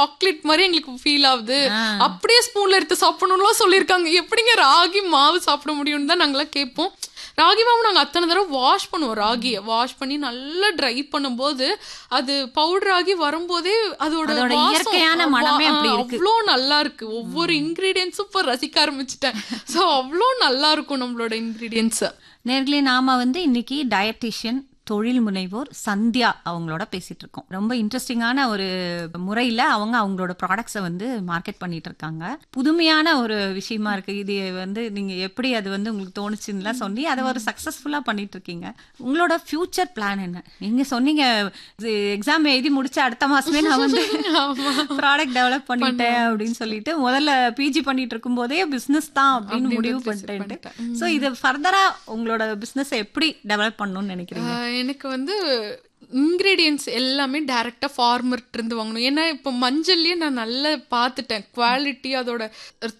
Chocolate மாதிரி எங்களுக்கு feel ஆகுது அப்படியே ஸ்பூன்ல எடுத்து சாப்பிடணும்லாம் சொல்லியிருக்காங்க எப்படிங்க ராகி மாவு சாப்பிட முடியும்னு தான் நாங்களாம் கேட்போம் ராகி மாவு நாங்கள் அத்தனை தடவை வாஷ் பண்ணுவோம் ராகியை வாஷ் பண்ணி நல்லா ட்ரை பண்ணும்போது அது பவுடர் ஆகி வரும்போதே அதோட அதோட வாசம் இயற்கையான மனமே அப்படி இருக்கு. அவ்வளோ நல்லா இருக்கு ஒவ்வொரு இன்கிரீடியன்ஸும் இப்போ ரசிக்க ஆரம்பிச்சிட்டேன் ஸோ அவ்வளோ நல்லா இருக்கும் நம்மளோட இன்கிரீடியன்ஸ் நேர்களே நாம வந்து இன்னைக்கு டயட்டிஷியன் தொழில் முனைவோர் சந்தியா அவங்களோட பேசிட்டு இருக்கோம் ரொம்ப இன்ட்ரெஸ்டிங்கான ஒரு முறையில அவங்க அவங்களோட ப்ராடக்ட்ஸை வந்து மார்க்கெட் பண்ணிட்டு இருக்காங்க புதுமையான ஒரு விஷயமா இருக்கு இது வந்து நீங்க எப்படி அது வந்து உங்களுக்கு தோணுச்சுன்னுலாம் சொல்லி அதை ஒரு சக்சஸ்ஃபுல்லா பண்ணிட்டு இருக்கீங்க உங்களோட ஃபியூச்சர் பிளான் என்ன நீங்க சொன்னீங்க எக்ஸாம் எழுதி முடிச்ச அடுத்த மாசமே நான் வந்து ப்ராடக்ட் டெவலப் பண்ணிட்டேன் அப்படின்னு சொல்லிட்டு முதல்ல பிஜி பண்ணிட்டு இருக்கும் போதே பிசினஸ் தான் அப்படின்னு முடிவு பண்ணிட்டேன் ஸோ இது ஃபர்தரா உங்களோட பிசினஸ் எப்படி டெவலப் பண்ணணும்னு நினைக்கிறீங்க ஆஹ் எனக்கு வந்து இன்கிரீடியன்ஸ் எல்லாமே டைரெக்டாக ஃபார்மர்ட் இருந்து வாங்கணும் ஏன்னா இப்போ மஞ்சள்லயே நான் நல்லா பார்த்துட்டேன் குவாலிட்டி அதோட